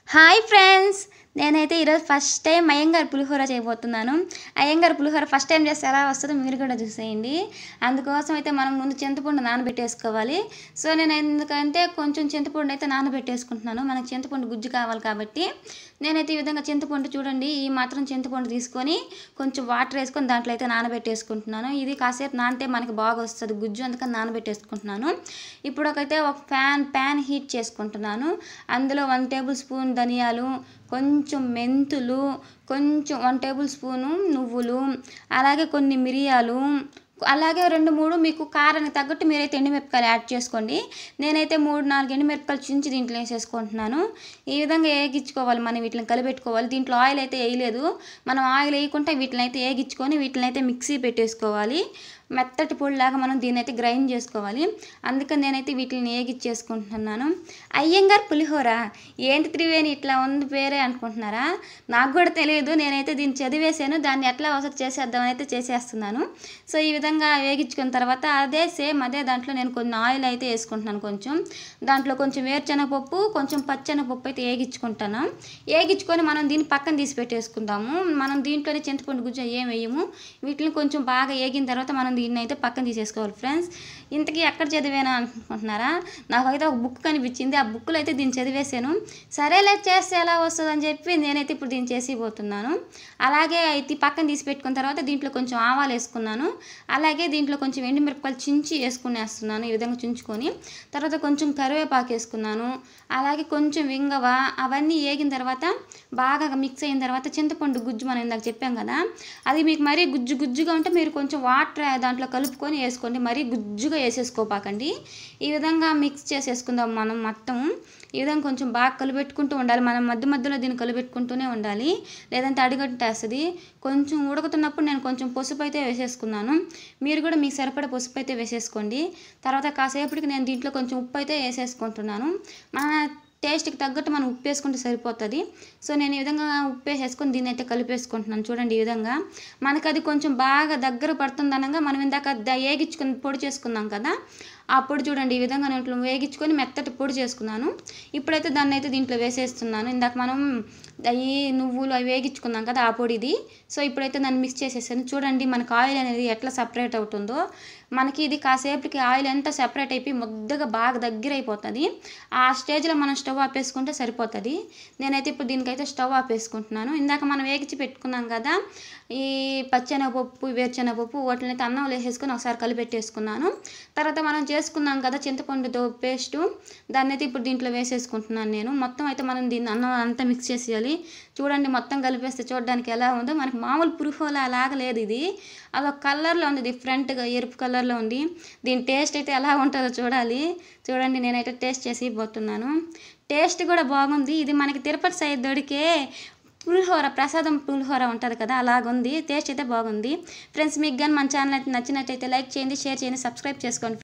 hi friends నేనైతే ఈరోజు first time అయ్యంగారు పులిహోర చేయబోతున్నాను అయ్యంగారు పులిహోర ఫస్ట్ టైం చేస్తే ఎలా వస్తుందో మీరు కూడా చూసేయండి అందుకోసం అయితే మనం ముందు చింతపండు నానబెట్టేసుకోవాలి సో నేను ఎందుకంటే కొంచెం చింతపండు అయితే నానబెట్టేసుకుంటున్నాను మనకి చింతపండు గుజ్జు కావాలి కాబట్టి నేనైతే ఈ విధంగా చింతపండు చూడండి ఈ మాత్రం చింతపండు తీసుకొని కొంచెం వాటర్ వేసుకొని దాంట్లో అయితే నానబెట్టేసుకుంటున్నాను ఇది కాసేపు నానితే మనకి బాగా వస్తుంది గుజ్జు అందుకని నానబెట్టేసుకుంటున్నాను ఇప్పుడు ఒకైతే ఒక ఫ్యాన్ ప్యాన్ హీట్ చేసుకుంటున్నాను అందులో వన్ టేబుల్ స్పూన్ ధనియాలు కొంచెం మెంతులు కొంచెం వన్ టేబుల్ స్పూను నువ్వులు అలాగే కొన్ని మిరియాలు అలాగే రెండు మూడు మీకు కారానికి తగ్గట్టు మీరైతే ఎండుమిరపకాయలు యాడ్ చేసుకోండి నేనైతే మూడు నాలుగు ఎండుమిరపకాయలు చించి దీంట్లో వేసేసుకుంటున్నాను ఈ విధంగా ఏగించుకోవాలి మనం వీటిని కలిపెట్టుకోవాలి దీంట్లో ఆయిల్ అయితే వేయలేదు మనం ఆయిల్ వేయకుండా వీటిని అయితే ఏగించుకొని వీటిని అయితే మిక్సీ పెట్టేసుకోవాలి మెత్తటి పొడిలాగా మనం దీన్ని అయితే గ్రైండ్ చేసుకోవాలి అందుకని నేనైతే వీటిని ఏగిచ్చేసుకుంటున్నాను అయ్యంగారు పులిహోర ఏంటి త్రివేణి ఇట్లా ఉంది పేరే అనుకుంటున్నారా నాకు కూడా తెలియదు నేనైతే దీన్ని చదివేశాను దాన్ని ఎట్లా ఒకసారి చేసేద్దామని అయితే చేసేస్తున్నాను సో ఈ విధంగా వేగించుకున్న తర్వాత అదే సేమ్ అదే దాంట్లో నేను కొన్ని ఆయిల్ అయితే వేసుకుంటున్నాను కొంచెం దాంట్లో కొంచెం వేరుశనగపప్పు కొంచెం పచ్చెనగపప్పు అయితే వేగించుకుంటాను వేగించుకొని మనం దీన్ని పక్కన తీసి పెట్టేసుకుందాము మనం దీంట్లోనే చింతపండు గుజ్జు ఏం వేయము వీటిని కొంచెం బాగా వేగిన తర్వాత మనం దీన్ని అయితే పక్కన తీసేసుకోవాలి ఫ్రెండ్స్ ఇంతకీ ఎక్కడ చదివానా అనుకుంటున్నారా నాకైతే ఒక బుక్ కనిపించింది ఆ బుక్లో అయితే దీన్ని చదివేశాను సరేలే చేస్తే ఎలా వస్తుంది అని చెప్పి నేనైతే ఇప్పుడు దీన్ని చేసి పోతున్నాను అలాగే ఇది పక్కన తీసి పెట్టుకున్న తర్వాత దీంట్లో కొంచెం ఆవాలు వేసుకున్నాను అలాగే దీంట్లో కొంచెం ఎండుమిరపకాయలు చించి వేసుకునేస్తున్నాను ఈ విధంగా చుంచుకొని తర్వాత కొంచెం కరివేపాకు వేసుకున్నాను అలాగే కొంచెం వింగవ అవన్నీ వేగిన తర్వాత బాగా మిక్స్ అయిన తర్వాత చింతపండు గుజ్జు మనం ఇందాక చెప్పాం కదా అది మీకు మరీ గుజ్జు గుజ్జుగా ఉంటే మీరు కొంచెం వాటర్ దాంట్లో కలుపుకొని వేసుకోండి మరీ గుజ్జుగా వేసేసుకోపాకండి ఈ విధంగా మిక్స్ చేసేసుకుందాం మనం మొత్తం ఈ విధంగా కొంచెం బాగా కలిపెట్టుకుంటూ ఉండాలి మనం మధ్య మధ్యలో దీన్ని కలిపెట్టుకుంటూనే ఉండాలి లేదంటే అడుగట్టేస్తుంది కొంచెం ఉడుకుతున్నప్పుడు నేను కొంచెం పసుపు అయితే వేసేసుకున్నాను మీరు కూడా మీకు సరిపడే పసుపు అయితే వేసేసుకోండి తర్వాత కాసేపటికి నేను దీంట్లో కొంచెం ఉప్పు అయితే వేసేసుకుంటున్నాను మన టేస్ట్కి తగ్గట్టు మనం ఉప్పు వేసుకుంటే సరిపోతుంది సో నేను ఈ విధంగా ఉప్పు వేసేసుకొని దీన్ని అయితే కలిపేసుకుంటున్నాను చూడండి ఈ విధంగా మనకు అది కొంచెం బాగా దగ్గర పడుతుందనగా మనం ఇందాక ద- వేగించుకుని పొడి చేసుకున్నాం కదా ఆ పొడి చూడండి ఈ విధంగా నేను ఇట్లా వేగించుకొని మెత్తటి పొడి చేసుకున్నాను ఇప్పుడైతే దాన్ని అయితే దీంట్లో వేసేస్తున్నాను ఇందాక మనం అవి నువ్వులు అవి వేగించుకున్నాం కదా ఆ పొడి ఇది సో ఇప్పుడైతే దాన్ని మిక్స్ చేసేసాను చూడండి మనకు ఆయిల్ అనేది ఎట్లా సపరేట్ అవుతుందో మనకి ఇది కాసేపటికి ఆయిల్ ఎంత సెపరేట్ అయిపోయి ముద్దగా బాగా దగ్గర అయిపోతుంది ఆ స్టేజ్లో మనం స్టవ్ ఆపేసుకుంటే సరిపోతుంది నేనైతే ఇప్పుడు దీనికైతే స్టవ్ ఆపేసుకుంటున్నాను ఇందాక మనం వేగించి పెట్టుకున్నాం కదా ఈ పచ్చెనగపప్పు వేరుశనగపప్పు వాటిని అయితే అన్నం వేసేసుకొని ఒకసారి కలిపెట్టేసుకున్నాను తర్వాత మనం చేసుకున్నాం కదా చింతపండుతో పేస్టు దాన్ని అయితే ఇప్పుడు దీంట్లో వేసేసుకుంటున్నాను నేను మొత్తం అయితే మనం దీన్ని అన్నం అంతా మిక్స్ చేసేయాలి చూడండి మొత్తం కలిపేస్తే చూడడానికి ఎలా ఉందో మనకి మామూలు పురుహోలా అలాగ లేదు ఇది అదొక కలర్లో ఉంది డిఫరెంట్గా ఎరుపు కలర్లో ఉంది దీని టేస్ట్ అయితే ఎలా ఉంటుందో చూడాలి చూడండి నేనైతే టేస్ట్ చేసి పోతున్నాను టేస్ట్ కూడా బాగుంది ఇది మనకి తిరుపతి సైడ్ దొరికే పులిహోర ప్రసాదం పులిహోర ఉంటుంది కదా అలాగుంది టేస్ట్ అయితే బాగుంది ఫ్రెండ్స్ మీకు కానీ మన ఛానల్ అయితే నచ్చినట్టయితే లైక్ చేయండి షేర్ చేయండి సబ్స్క్రైబ్ చేసుకోండి